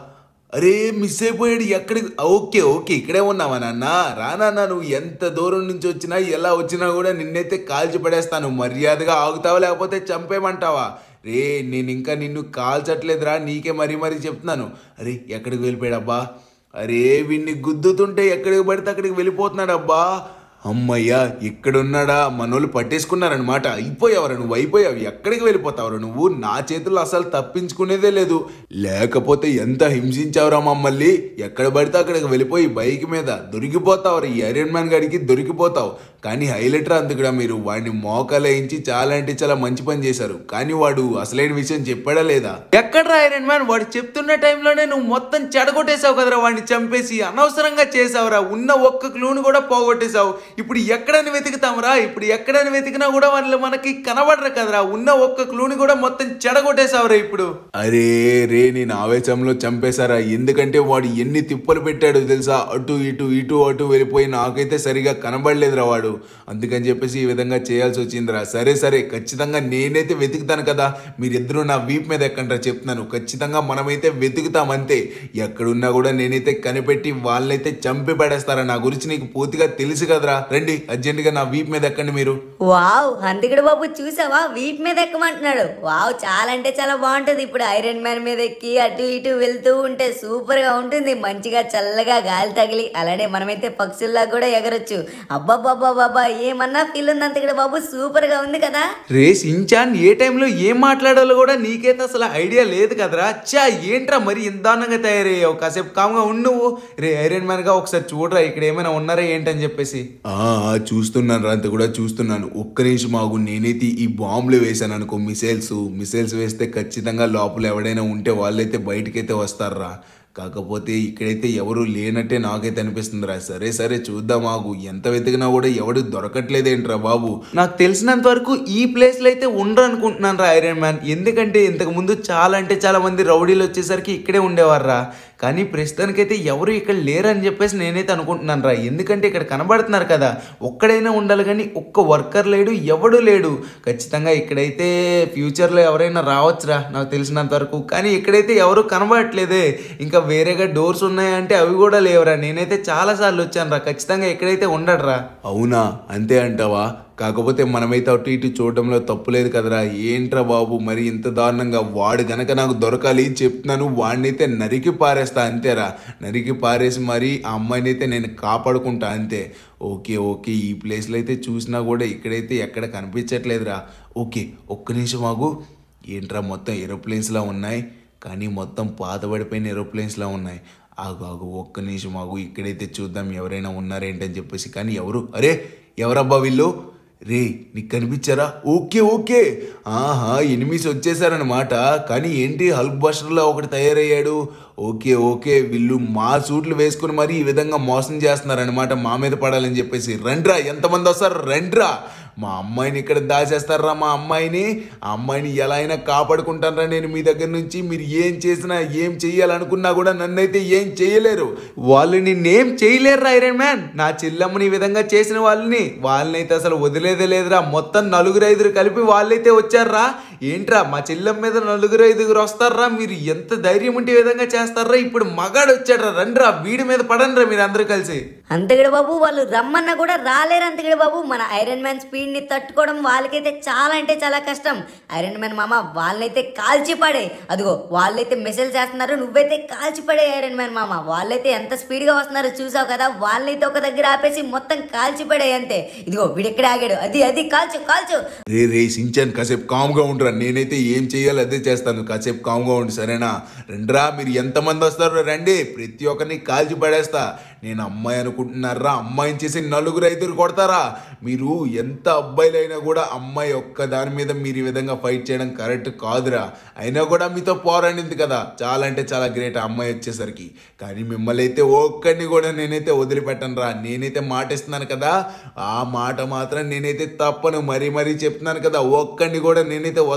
అరే మిస్ అయిపోయాడు ఎక్కడికి ఓకే ఓకే ఇక్కడే ఉన్నావా నాన్న రానా నువ్వు ఎంత దూరం నుంచి వచ్చినా ఎలా వచ్చినా కూడా నిన్నైతే కాల్చి పడేస్తాను మర్యాదగా ఆగుతావా లేకపోతే చంపేమంటావా రే నేను ఇంకా నిన్ను కాల్చట్లేదురా నీకే మరీ మరీ చెప్తున్నాను అరే ఎక్కడికి వెళ్ళిపోయాడబ్బా అరే వీడిని గుద్దుతుంటే ఎక్కడికి పడితే అక్కడికి వెళ్ళిపోతున్నాడు అబ్బా అమ్మయ్యా ఇక్కడున్నాడా మనోళ్ళు పట్టేసుకున్నారనమాట అయిపోయావరా నువ్వు అయిపోయావు ఎక్కడికి వెళ్ళిపోతావురా నువ్వు నా చేతుల్లో అసలు తప్పించుకునేదే లేదు లేకపోతే ఎంత హింసించావురా మమ్మల్ని ఎక్కడ పడితే అక్కడికి వెళ్ళిపోయి బైక్ మీద దొరికిపోతావురా ఈ ఐరన్ మ్యాన్ గడికి దొరికిపోతావు కానీ హైలైటర్ అందుకుడా మీరు వాడిని మోకాలేయించి చాలా అంటే చాలా మంచి పని చేశారు కానీ వాడు అసలైన విషయం చెప్పాడా లేదా ఎక్కడ ఐరన్ మ్యాన్ వాడు చెప్తున్న టైంలోనే నువ్వు మొత్తం చెడగొట్టేశావు కదరా వాడిని చంపేసి అనవసరంగా చేసావురా ఉన్న ఒక్క క్లూని కూడా పోగొట్టేశావు ఇప్పుడు ఎక్కడని వెతుకుతాంరా ఇప్పుడు ఎక్కడని వెతికినా కూడా వాళ్ళు మనకి కనబడరు కదరా ఉన్న ఒక్క క్లూని కూడా మొత్తం చెడగొట్టేశావురా ఇప్పుడు అరే రే నేను ఆవేశంలో చంపేశారా ఎందుకంటే వాడు ఎన్ని తిప్పలు పెట్టాడు తెలుసా అటు ఇటు ఇటు అటు వెళ్ళిపోయి నాకైతే సరిగా కనబడలేదురా వాడు అందుకని చెప్పేసి ఈ విధంగా చేయాల్సి వచ్చిందిరా సరే సరే ఖచ్చితంగా నేనైతే వెతుకుతాను కదా మీరిద్దరూ నా వీప్ మీద ఎక్కంటారా చెప్తున్నాను ఖచ్చితంగా మనమైతే వెతుకుతాం అంతే ఎక్కడున్నా కూడా నేనైతే కనిపెట్టి వాళ్ళైతే చంపి పడేస్తారా నా గురించి నీకు పూర్తిగా తెలుసు కదరా రండి అర్జెంటుగా నా వీప్ మీద ఎక్కండి మీరు వావ్ హంతికుడు బాబు చూసావా వీటి మీద ఎక్కమంటున్నాడు వావ్ చాలా అంటే చాలా బాగుంటది ఇప్పుడు ఐరన్ మ్యాన్ మీద ఎక్కి అటు ఇటు వెళ్తూ ఉంటే సూపర్ గా ఉంటుంది మంచిగా చల్లగా గాలి తగిలి అలానే మనమైతే పక్షుల్లా కూడా ఎగరొచ్చు అబ్బాబ్బాబ్బా ఏమన్నా ఫీల్ ఉంది హంతికుడు బాబు సూపర్ గా ఉంది కదా రే సించాన్ ఏ టైంలో ఏం మాట్లాడాలో కూడా నీకైతే అసలు ఐడియా లేదు కదరా చా ఏంట్రా మరి ఇంత దారుణంగా తయారయ్యావు కాసేపు కామ్గా ఉండు రే ఐరన్ మ్యాన్ గా ఒకసారి చూడరా ఇక్కడ ఏమైనా ఉన్నారా ఏంటని చెప్పేసి ఆ ఆ, చూస్తున్నాను రా అంత కూడా చూస్తున్నాను ఒక్క నిమిషం ఆగు నేనైతే ఈ బాంబులు వేసాను అనుకో మిసైల్స్ మిసైల్స్ వేస్తే ఖచ్చితంగా లోపల ఎవడైనా ఉంటే వాళ్ళైతే బయటకైతే వస్తారా కాకపోతే ఇక్కడైతే ఎవరు లేనట్టే నాకైతే అనిపిస్తుందిరా సరే సరే చూద్దాం ఆగు ఎంత వెతికినా కూడా ఎవడు దొరకట్లేదేంట్రా బాబు నాకు తెలిసినంత వరకు ఈ ప్లేస్లో అయితే ఉండరు అనుకుంటున్నాను రా ఐరన్ మ్యాన్ ఎందుకంటే ఇంతకు ముందు చాలా అంటే చాలా మంది రౌడీలు వచ్చేసరికి ఇక్కడే ఉండేవారా కానీ ప్రస్తుతానికైతే ఎవరు ఇక్కడ లేరని చెప్పేసి నేనైతే అనుకుంటున్నాను రా ఎందుకంటే ఇక్కడ కనబడుతున్నారు కదా ఒక్కడైనా ఉండాలి కానీ ఒక్క వర్కర్ లేడు ఎవడు లేడు ఖచ్చితంగా ఇక్కడైతే ఫ్యూచర్లో ఎవరైనా రావచ్చురా నాకు తెలిసినంత వరకు కానీ ఇక్కడైతే ఎవరు కనబడట్లేదే ఇంకా వేరేగా డోర్స్ ఉన్నాయంటే అవి కూడా లేవురా నేనైతే చాలాసార్లు వచ్చాను రా ఖచ్చితంగా ఎక్కడైతే ఉండడురా అవునా అంతే అంటావా కాకపోతే మనమైతే అటు ఇటు చూడడంలో తప్పు లేదు కదరా ఏంట్రా బాబు మరి ఇంత దారుణంగా వాడు గనక నాకు దొరకాలి చెప్తున్నాను వాడినైతే నరికి పారేస్తా అంతేరా నరికి పారేసి మరి ఆ అమ్మాయిని అయితే నేను కాపాడుకుంటా అంతే ఓకే ఓకే ఈ ప్లేస్లో అయితే చూసినా కూడా ఇక్కడైతే ఎక్కడ కనిపించట్లేదురా ఓకే ఒక్క నిమిషం ఆగు ఏంట్రా మొత్తం ఏరోప్లేన్స్లా ఉన్నాయి కానీ మొత్తం పాతబడిపోయిన ఏరోప్లేన్స్లా ఉన్నాయి ఆగు ఆగు ఒక్క నిమిషం ఆగు ఇక్కడైతే చూద్దాం ఎవరైనా ఉన్నారేంటని చెప్పేసి కానీ ఎవరు అరే ఎవరబ్బా వీళ్ళు రే నీకు కనిపించారా ఓకే ఓకే ఆహా ఎనిమిస్ వచ్చేసారనమాట కానీ ఏంటి హల్క్ బస్టర్లో ఒకటి తయారయ్యాడు ఓకే ఓకే వీళ్ళు మా సూట్లు వేసుకుని మరి ఈ విధంగా మోసం చేస్తున్నారనమాట మా మీద పడాలని చెప్పేసి రండ్రా ఎంతమంది వస్తారు రండ్రా మా అమ్మాయిని ఇక్కడ దాచేస్తారా మా అమ్మాయిని ఆ అమ్మాయిని ఎలా అయినా కాపాడుకుంటారా నేను మీ దగ్గర నుంచి మీరు ఏం చేసినా ఏం చెయ్యాలనుకున్నా కూడా నన్నైతే ఏం చేయలేరు వాళ్ళు నిన్నేం చేయలేరు ఐరన్ మ్యాన్ నా చెల్లమ్మని ఈ విధంగా చేసిన వాళ్ళని వాళ్ళనైతే అసలు వదిలేదే లేదురా మొత్తం నలుగురు ఐదుగురు కలిపి వాళ్ళైతే వచ్చారా ఏంట్రా మా చెల్లెమ్మ మీద నలుగురు ఐదుగురు వస్తారా మీరు ఎంత ధైర్యం ఉంటే ఈ విధంగా చేస్తారా ఇప్పుడు మగాడు వచ్చాడ్రా రండిరా వీడి మీద పడండిరా మీరు అందరూ కలిసి అంతగడ బాబు వాళ్ళు రమ్మన్నా కూడా రాలేరు అంతగడ బాబు మన ఐరన్ మ్యాన్ స్పీడ్ ని తట్టుకోవడం వాళ్ళకైతే చాలా అంటే చాలా కష్టం ఐరన్ మ్యాన్ మామ వాళ్ళనైతే కాల్చి పడే అదిగో వాళ్ళైతే మెసేజ్ చేస్తున్నారు నువ్వైతే కాల్చి పడే ఐరన్ మ్యాన్ మామ వాళ్ళైతే ఎంత స్పీడ్ గా వస్తున్నారో చూసావు కదా వాళ్ళైతే ఒక దగ్గర ఆపేసి మొత్తం కాల్చి పడే అంతే ఇదిగో వీడెక్కడ ఆగాడు అది అది కాల్చు కాల్చు రే రే సించాన్ కాసేపు కామ్గా ఉండరా నేనైతే ఏం చేయాలో అదే చేస్తాను కాసేపు కామ్గా ఉండు సరేనా రండిరా మీరు ఎంతమంది వస్తారో రండి ప్రతి ఒక్కరిని కాల్చి పడేస్తా నేను అమ్మాయి అనుకుంటున్నారా అమ్మాయిని చేసి నలుగురు ఐదుగురు కొడతారా మీరు ఎంత అబ్బాయిలైనా కూడా అమ్మాయి ఒక్క దాని మీద మీరు ఈ విధంగా ఫైట్ చేయడం కరెక్ట్ కాదురా అయినా కూడా మీతో పోరాడింది కదా చాలా అంటే చాలా గ్రేట్ ఆ అమ్మాయి వచ్చేసరికి కానీ మిమ్మల్ని అయితే ఒక్కడిని కూడా నేనైతే వదిలిపెట్టను రా నేనైతే మాట ఇస్తున్నాను కదా ఆ మాట మాత్రం నేనైతే తప్పను మరీ మరీ చెప్తున్నాను కదా ఒక్కడిని కూడా నేనైతే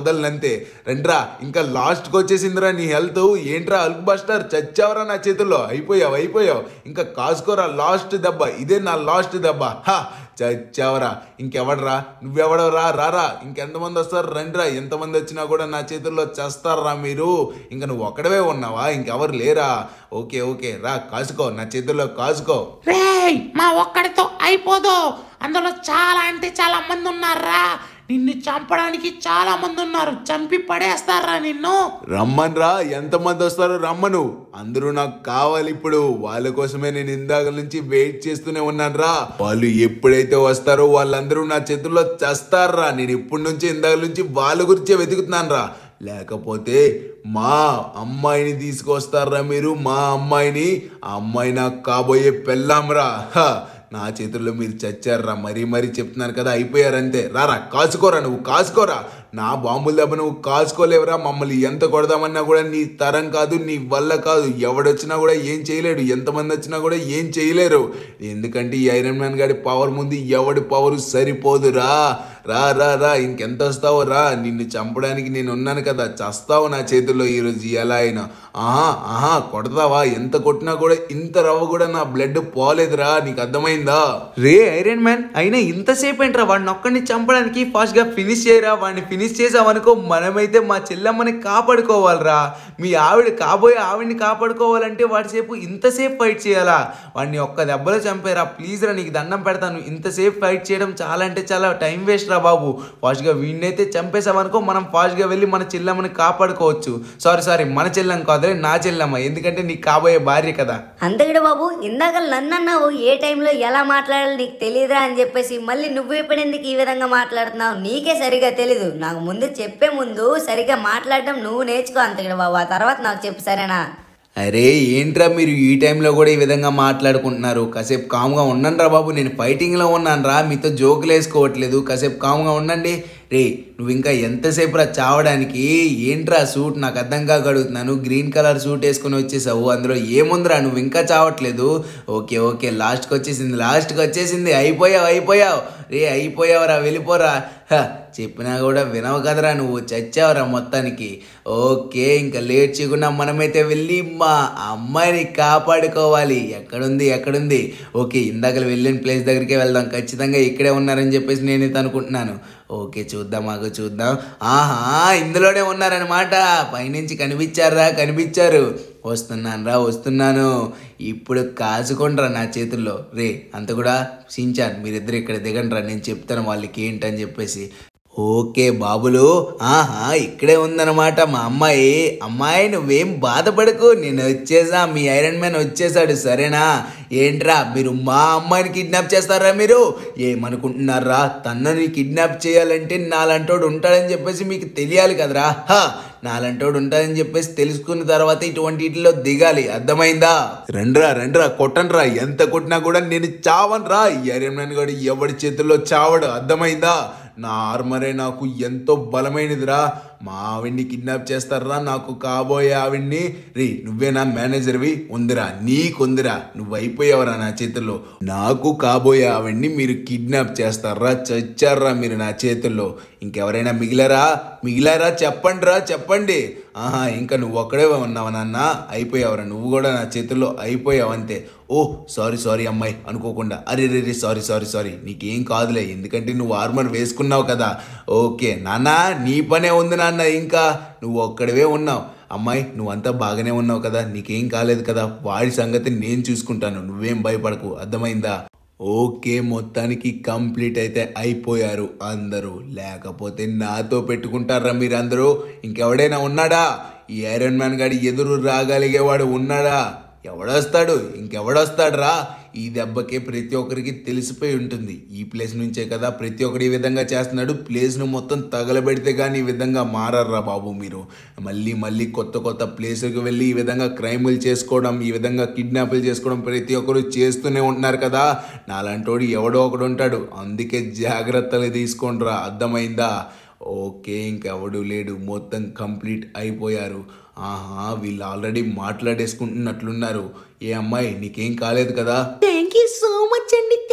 వదలనంతే రండ్రా ఇంకా లాస్ట్కి వచ్చేసిందిరా నీ హెల్త్ ఏంట్రా అల్క్ బస్టర్ చచ్చావరా నా చేతుల్లో అయిపోయావు అయిపోయావు ఇంకా కాసుకోరా లాస్ట్ దెబ్బ ఇదే నా లాస్ట్ దెబ్బ హా చచ్చావరా ఇంకెవడరా నువ్వెవడరా రారా ఇంకెంతమంది వస్తారు రండిరా ఎంతమంది వచ్చినా కూడా నా చేతుల్లో చేస్తారా మీరు ఇంకా నువ్వు ఒక్కడవే ఉన్నావా ఇంకెవరు లేరా ఓకే ఓకే రా కాసుకో నా చేతుల్లో కాసుకో రేయ్ మా ఒక్కడితో అయిపోదు అందులో చాలా అంటే చాలా మంది ఉన్నారా నిన్ను చంపడానికి చాలా మంది ఉన్నారు చంపి పడేస్తారా నిన్ను రమ్మన్రా ఎంతమంది వస్తారో రమ్మను అందరూ నాకు కావాలి ఇప్పుడు వాళ్ళ కోసమే నేను ఇందాక నుంచి వెయిట్ చేస్తూనే ఉన్నాను రా వాళ్ళు ఎప్పుడైతే వస్తారో వాళ్ళందరూ నా చేతుల్లో చేస్తారా నేను ఇప్పటి నుంచి ఇందాక నుంచి వాళ్ళ గురించే వెతుకుతున్నాను రా లేకపోతే మా అమ్మాయిని తీసుకొస్తారా మీరు మా అమ్మాయిని ఆ అమ్మాయి నాకు కాబోయే పెళ్ళాంరా హ, నా చేతుల్లో మీరు చచ్చారా మరీ మరీ చెప్తున్నాను కదా అయిపోయారంతే రారా కాసుకోరా నువ్వు కాసుకోరా నా బాంబుల దెబ్బ నువ్వు కాసుకోలేవురా మమ్మల్ని ఎంత కొడదామన్నా కూడా నీ తరం కాదు నీ వల్ల కాదు ఎవడొచ్చినా కూడా ఏం చేయలేడు ఎంతమంది వచ్చినా కూడా ఏం చేయలేరు ఎందుకంటే ఈ ఐరన్ మ్యాన్ గాడి పవర్ ముందు ఎవడి పవర్ సరిపోదురా రా రా రా ఇంకెంత వస్తావో రా నిన్ను చంపడానికి నేను ఉన్నాను కదా చస్తావు నా చేతుల్లో ఈరోజు ఎలా అయినా ఆహా ఆహా కొడతావా ఎంత కొట్టినా కూడా ఇంత రవ్వ కూడా నా బ్లడ్ పోలేదురా నీకు అర్థమైందా రే ఐరన్ మ్యాన్ అయినా ఇంతసేపు ఏంట్రా వాడిని ఒక్కడిని చంపడానికి ఫాస్ట్ గా ఫినిష్ చేయరా వాడిని ఫినిష్ చేసామనుకో మనమైతే మా చెల్లమ్మని కాపాడుకోవాలిరా మీ ఆవిడ కాబోయే ఆవిడ్ని కాపాడుకోవాలంటే వాడి సేపు ఇంతసేపు ఫైట్ చేయాలా వాడిని ఒక్క దెబ్బలో చంపారా ప్లీజ్ రా నీకు దండం పెడతాను ఇంతసేపు ఫైట్ చేయడం చాలా అంటే చాలా టైం వేస్ట్ రా బాబు ఫాస్ట్ గా వీడినైతే చంపేసామనుకో మనం ఫాస్ట్ గా వెళ్ళి మన చెల్లమ్మని కాపాడుకోవచ్చు సారీ సారీ మన చెల్లెం కాదులే నా చెల్లెమ్మ ఎందుకంటే నీకు కాబోయే భార్య కదా అంతకుడు బాబు ఇందాక నన్ను అన్నావు ఏ టైంలో ఎలా మాట్లాడాలో నీకు తెలియదురా అని చెప్పేసి మళ్ళీ నువ్వు ఇప్పుడు ఎందుకు ఈ విధంగా మాట్లాడుతున్నావు నీకే సరిగా తెలీదు నాకు ముందు చెప్పే ముందు సరిగా మాట్లాడడం నువ్వు నేర్చుకో అంతకుడు బాబు ఆ తర్వాత నాకు చెప్పు సరేనా అరే ఏంట్రా మీరు ఈ టైంలో కూడా ఈ విధంగా మాట్లాడుకుంటున్నారు కాసేపు కామ్గా ఉండండి రా బాబు నేను ఫైటింగ్లో ఉన్నాను రా మీతో జోకులు వేసుకోవట్లేదు కాసేపు కామ్గా ఉండండి రే నువ్వు ఇంకా ఎంతసేపు రా చావడానికి ఏంట్రా సూట్ నాకు అర్థం కాక అడుగుతున్నాను గ్రీన్ కలర్ సూట్ వేసుకొని వచ్చేసావు అందులో ఏముందిరా నువ్వు ఇంకా చావట్లేదు ఓకే ఓకే లాస్ట్కి వచ్చేసింది లాస్ట్కి వచ్చేసింది అయిపోయావు అయిపోయావు రే అయిపోయావురా వెళ్ళిపోరా హ, చెప్పినా కూడా వినవు కదరా నువ్వు చచ్చావురా మొత్తానికి ఓకే ఇంకా లేట్ చేయకుండా మనమైతే వెళ్ళి మా అమ్మాయిని కాపాడుకోవాలి ఎక్కడుంది ఎక్కడుంది ఓకే ఇందాక వెళ్ళిన ప్లేస్ దగ్గరికే వెళ్దాం ఖచ్చితంగా ఇక్కడే ఉన్నారని చెప్పేసి నేనైతే అనుకుంటున్నాను ఓకే చూద్దాం మాకు చూద్దాం ఆహా ఇందులోనే ఉన్నారనమాట పైనుంచి కనిపించారా కనిపించారు వస్తున్నాను రా వస్తున్నాను ఇప్పుడు కాసుకోండిరా నా చేతుల్లో రే అంత కూడా సించాను మీరిద్దరు ఇక్కడ దిగండి రా నేను చెప్తాను వాళ్ళకి ఏంటని చెప్పేసి ఓకే బాబులు ఆహా ఇక్కడే ఉందన్నమాట మా అమ్మాయి అమ్మాయి నువ్వేం బాధపడకు నేను వచ్చేసా మీ ఐరన్ మ్యాన్ వచ్చేసాడు సరేనా ఏంట్రా మీరు మా అమ్మాయిని కిడ్నాప్ చేస్తారా మీరు ఏమనుకుంటున్నారా తనని కిడ్నాప్ చేయాలంటే నాలంటోడు ఉంటాడని చెప్పేసి మీకు తెలియాలి కదరా హా నాలంటోడు ఉంటాడని చెప్పేసి తెలుసుకున్న తర్వాత ఇటువంటి వీటిలో దిగాలి అర్థమైందా రండ్రా రండ్రా కొట్టండ్రా ఎంత కొట్టినా కూడా నేను చావన్రా ఈ ఐరన్ మ్యాన్ గాడు ఎవడి చేతుల్లో చావడు అర్థమైందా నా ఆర్మరే నాకు ఎంతో బలమైనదిరా మా ఆవిడ్ని కిడ్నాప్ చేస్తారా నాకు కాబోయే ఆవిడ్ని రే నువ్వే నా మేనేజర్వి ఉందిరా నీకుందిరా నువ్వు అయిపోయావురా నా చేతుల్లో నాకు కాబోయే ఆవిడ్ని మీరు కిడ్నాప్ చేస్తారా చచ్చారా మీరు నా చేతుల్లో ఇంకెవరైనా మిగిలారా మిగిలారా చెప్పండిరా చెప్పండి ఆహా ఇంకా నువ్వు ఒక్కడే ఉన్నావా నాన్న అయిపోయావురా నువ్వు కూడా నా చేతుల్లో అయిపోయావు అంతే ఓ సారీ సారీ అమ్మాయి అనుకోకుండా అరే రే రే సారీ సారీ సారీ నీకేం కాదులే ఎందుకంటే నువ్వు ఆర్మర్ వేసుకున్నావు కదా ఓకే నాన్న నీ పనే ఉంది నాన్న ఇంకా నువ్వు ఒక్కడవే ఉన్నావు అమ్మాయి నువ్వంతా బాగానే ఉన్నావు కదా నీకేం కాలేదు కదా వాడి సంగతి నేను చూసుకుంటాను నువ్వేం భయపడకు అర్థమైందా ఓకే మొత్తానికి కంప్లీట్ అయితే అయిపోయారు అందరూ లేకపోతే నాతో పెట్టుకుంటారా మీరందరూ ఇంకెవడైనా ఉన్నాడా ఈ ఐరన్ మ్యాన్ గాడి ఎదురు రాగలిగేవాడు ఉన్నాడా ఎవడొస్తాడు ఇంకెవడొస్తాడురా ఈ దెబ్బకే ప్రతి ఒక్కరికి తెలిసిపోయి ఉంటుంది ఈ ప్లేస్ నుంచే కదా ప్రతి ఒక్కడు ఈ విధంగా చేస్తున్నాడు ప్లేస్ను మొత్తం తగలబెడితే కానీ ఈ విధంగా మారర్రా బాబు మీరు మళ్ళీ మళ్ళీ కొత్త కొత్త ప్లేస్కి వెళ్ళి ఈ విధంగా క్రైములు చేసుకోవడం ఈ విధంగా కిడ్నాపులు చేసుకోవడం ప్రతి ఒక్కరు చేస్తూనే ఉంటున్నారు కదా నాలాంటోడు ఎవడో ఒకడు ఉంటాడు అందుకే జాగ్రత్తలు తీసుకోండిరా అర్థమైందా ఓకే ఇంకెవడు లేడు మొత్తం కంప్లీట్ అయిపోయారు ఆహా వీళ్ళు ఆల్రెడీ మాట్లాడేసుకుంటున్నట్లున్నారు ఏ అమ్మాయి నీకేం కాలేదు కదా థ్యాంక్ యూ సో మచ్ అండి థ్యాంక్ యూ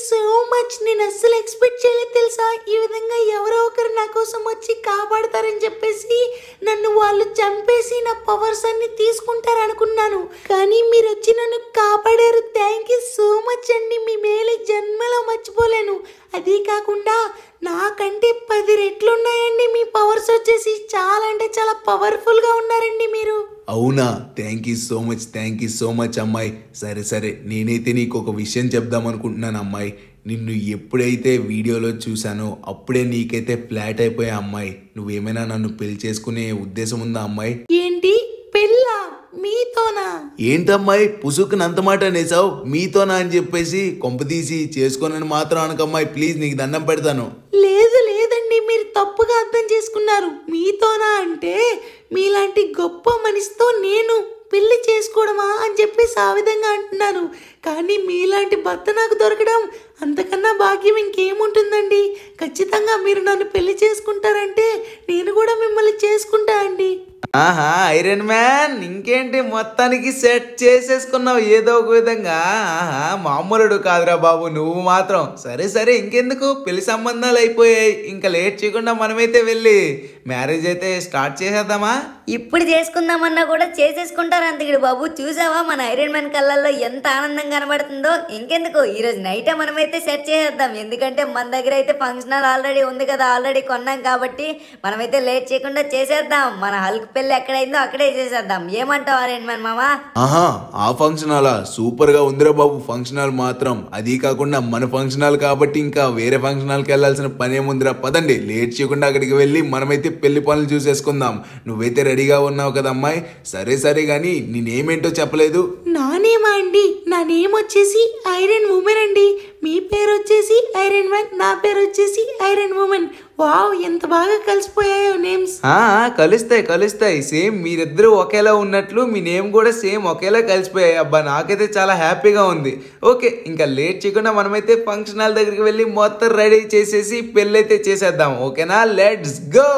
సో మచ్ నేను అస్సలు ఎక్స్పెక్ట్ చేయలేదు తెలుసా ఈ విధంగా ఎవరో ఒకరు నా కోసం వచ్చి కాపాడతారని చెప్పేసి నన్ను వాళ్ళు చంపేసి నా పవర్స్ అన్ని తీసుకుంటారు అనుకున్నాను కానీ మీరు వచ్చి నన్ను కాపాడారు థ్యాంక్ యూ సో మచ్ అండి మీ మేలు జన్మలో మర్చిపోలేను అదే కాకుండా నాకంటే పది రెట్లు ఉన్నాయండి మీ పవర్స్ వచ్చేసి చాలా అంటే చాలా పవర్ఫుల్ గా ఉన్నారండి మీరు అవునా thank you so much thank you so much అమ్మాయి సరే సరే నేనైతే నీకు ఒక విషయం చెప్దాం అనుకుంటున్నాను అమ్మాయి నిన్ను ఎప్పుడైతే వీడియోలో చూశానో అప్పుడే నీకైతే ఫ్లాట్ అయిపోయా అమ్మాయి నువ్వేమైనా నన్ను పెళ్లి చేసుకునే ఉద్దేశం ఉందా అమ్మాయి ఏంటి పెళ్ళా మీతోనా ఏంటమ్మాయి పుసుకుని అంత మాట అనేసావు మీతోనా అని చెప్పేసి కొంపదీసి చేసుకోనని మాత్రం అనకమ్మాయి ప్లీజ్ నీకు దండం పెడతాను లేదు లేదండి మీరు తప్పుగా అర్థం చేసుకున్నారు మీతోనా అంటే మీలాంటి గొప్ప మనిషితో నేను పెళ్లి చేసుకోవడమా అని చెప్పేసి ఆ విధంగా అంటున్నాను కానీ మీలాంటి భర్త నాకు దొరకడం అంతకన్నా భాగ్యం ఇంకేముంటుందండి ఖచ్చితంగా మీరు నన్ను పెళ్లి చేసుకుంటారంటే నేను కూడా మిమ్మల్ని చేసుకుంటా అండి ఆహా ఐరన్ మ్యాన్ ఇంకేంటి మొత్తానికి సెట్ చేసేసుకున్నావు ఏదో ఒక విధంగా ఆహా మామూలుడు కాదురా బాబు నువ్వు మాత్రం సరే సరే ఇంకెందుకు పెళ్లి సంబంధాలు అయిపోయాయి ఇంకా లేట్ చేయకుండా మనమైతే వెళ్ళి మ్యారేజ్ అయితే స్టార్ట్ చేసేద్దామా ఇప్పుడు చేసుకుందామన్నా కూడా చేసేసుకుంటారు అంతకుడు బాబు చూసావా మన ఐరన్ మ్యాన్ కళ్ళల్లో ఎంత ఆనందం కనబడుతుందో ఇంకెందుకు ఈ రోజు నైటే మనమైతే సెట్ చేసేద్దాం ఎందుకంటే మన దగ్గర అయితే ఫంక్షన్ హాల్ ఆల్రెడీ ఉంది కదా ఆల్రెడీ కొన్నాం కాబట్టి మనమైతే లేట్ చేయకుండా చేసేద్దాం మన హల్క్ పెళ్ళి ఎక్కడైందో అక్కడే చేసేద్దాం ఏమంటావు ఐరన్ మ్యాన్ మామా ఆహా ఆ ఫంక్షన్ హాలా సూపర్ గా ఉందిరా బాబు ఫంక్షన్ హాల్ మాత్రం అది కాకుండా మన ఫంక్షన్ హాల్ కాబట్టి ఇంకా వేరే ఫంక్షన్ హాల్కి వెళ్ళాల్సిన పని ఏముందిరా పదండి లేట్ చేయకుండా అక్కడికి వెళ్ళి మనమైతే పెళ్లి పనులు చూసేసుకుందాం నువ్వైతే రెడీగా ఉన్నావు కదా అమ్మాయి సరే సరే కానీ నేనేమేంటో చెప్పలేదు నా నేమా అండి నా నేమ్ వచ్చేసి ఐరన్ ఉమెన్ అండి మీ పేరు వచ్చేసి ఐరన్ మ్యాన్ నా పేరు వచ్చేసి ఐరన్ ఉమెన్ వావ్ ఎంత బాగా కలిసిపోయాయో నేమ్స్ ఆ, కలుస్తాయి కలుస్తాయి సేమ్ మీరిద్దరూ ఒకేలా ఉన్నట్లు మీ నేమ్ కూడా సేమ్ ఒకేలా కలిసిపోయాయి అబ్బా నాకైతే చాలా హ్యాపీగా ఉంది ఓకే ఇంకా లేట్ చేయకుండా మనమైతే ఫంక్షన్ హాల్ దగ్గరికి వెళ్ళి మొత్తం రెడీ చేసేసి పెళ్ళి అయితే చేసేద్దాం ఓకేనా లెట్స్ గో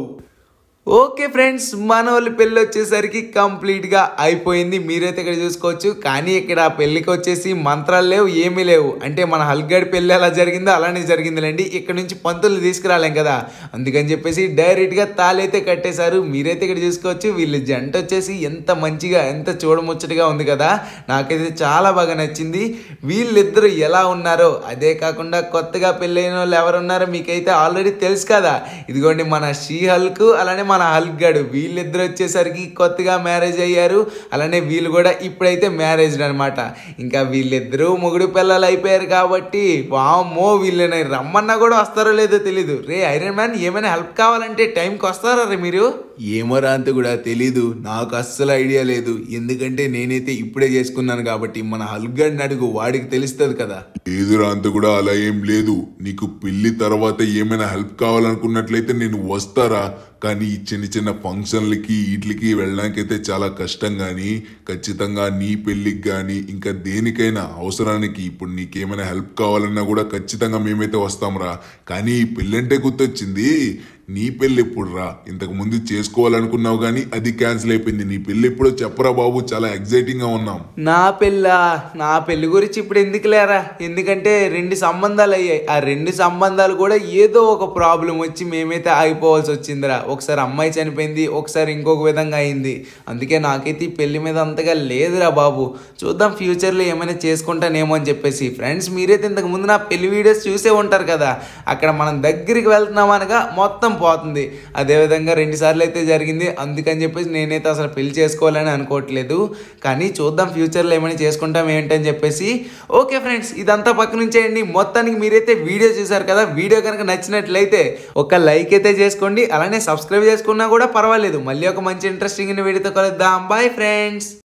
ఓకే ఫ్రెండ్స్ మన వాళ్ళ పెళ్ళి వచ్చేసరికి కంప్లీట్గా అయిపోయింది మీరైతే ఇక్కడ చూసుకోవచ్చు కానీ ఇక్కడ ఆ పెళ్ళికి వచ్చేసి మంత్రాలు లేవు ఏమీ లేవు అంటే మన హల్గడ్ పెళ్ళి ఎలా జరిగిందో అలానే జరిగిందిలేండి ఇక్కడ నుంచి పంతులు తీసుకురాలేం కదా అందుకని చెప్పేసి డైరెక్ట్గా తాళైతే కట్టేశారు మీరైతే ఇక్కడ చూసుకోవచ్చు వీళ్ళ జంట వచ్చేసి ఎంత మంచిగా ఎంత చూడముచ్చటగా ఉంది కదా నాకైతే చాలా బాగా నచ్చింది వీళ్ళిద్దరూ ఎలా ఉన్నారో అదే కాకుండా కొత్తగా పెళ్ళైన వాళ్ళు ఎవరు ఉన్నారో మీకైతే ఆల్రెడీ తెలుసు కదా ఇదిగోండి మన షీ హల్క్ అలానే మన హల్క్ గడు వీళ్ళిద్దరు వచ్చేసరికి కొత్తగా మ్యారేజ్ అయ్యారు అలానే వీళ్ళు కూడా ఇప్పుడైతే మ్యారేజ్ అనమాట ఇంకా వీళ్ళిద్దరూ మొగుడు పిల్లలు అయిపోయారు కాబట్టి వామ్మో వీళ్ళని రమ్మన్నా కూడా వస్తారో లేదో తెలీదు రే ఐరన్ మ్యాన్ ఏమైనా హెల్ప్ కావాలంటే టైంకి వస్తారా రే మీరు ఏమరా అంత కూడా తెలీదు నాకు అస్సలు ఐడియా లేదు ఎందుకంటే నేనైతే ఇప్పుడే చేసుకున్నాను కాబట్టి మన హల్గడ్ని అడుగు వాడికి తెలుస్తుంది కదా లేదురా అంత కూడా అలా ఏం లేదు నీకు పెళ్లి తర్వాత ఏమైనా హెల్ప్ కావాలనుకున్నట్లయితే నేను వస్తారా కానీ ఈ చిన్న చిన్న ఫంక్షన్లకి వీటికి వెళ్ళడానికైతే చాలా కష్టం కానీ ఖచ్చితంగా నీ పెళ్ళికి కానీ ఇంకా దేనికైనా అవసరానికి ఇప్పుడు నీకేమైనా హెల్ప్ కావాలన్నా కూడా ఖచ్చితంగా మేమైతే వస్తాంరా కానీ ఈ పెళ్ళంటే గుర్తొచ్చింది నీ పెళ్ళి ఎప్పుడు రా ఇంతకు ముందు చేసుకోవాలనుకున్నావు కానీ అది క్యాన్సిల్ అయిపోయింది నీ పెళ్ళి ఎప్పుడో చెప్పరా బాబు చాలా ఎగ్జైటింగ్ గా ఉన్నాం నా పెళ్ళా నా పెళ్లి గురించి ఇప్పుడు ఎందుకు లేరా ఎందుకంటే రెండు సంబంధాలు అయ్యాయి ఆ రెండు సంబంధాలు కూడా ఏదో ఒక ప్రాబ్లం వచ్చి మేమైతే ఆగిపోవాల్సి వచ్చిందిరా ఒకసారి అమ్మాయి చనిపోయింది ఒకసారి ఇంకొక విధంగా అయింది అందుకే నాకైతే ఈ పెళ్లి మీద అంతగా లేదురా బాబు చూద్దాం ఫ్యూచర్లో ఏమైనా చేసుకుంటానేమో అని చెప్పేసి ఫ్రెండ్స్ మీరైతే ఇంతకు ముందు నా పెళ్లి వీడియోస్ చూసే ఉంటారు కదా అక్కడ మనం దగ్గరికి వెళ్తున్నాం అనగా మొత్తం పోతుంది అదేవిధంగా రెండు సార్లు అయితే జరిగింది అందుకని చెప్పేసి నేనైతే అసలు పెళ్లి చేసుకోవాలని అనుకోవట్లేదు కానీ చూద్దాం ఫ్యూచర్లో ఏమైనా చేసుకుంటాం ఏంటని చెప్పేసి ఓకే ఫ్రెండ్స్ ఇదంతా పక్క నుంచేయండి మొత్తానికి మీరైతే వీడియో చూసారు కదా వీడియో కనుక నచ్చినట్లయితే ఒక లైక్ అయితే చేసుకోండి అలానే సబ్స్క్రైబ్ చేసుకున్నా కూడా పర్వాలేదు మళ్ళీ ఒక మంచి ఇంట్రెస్టింగ్ వీడియోతో కలుద్దాం బాయ్ ఫ్రెండ్స్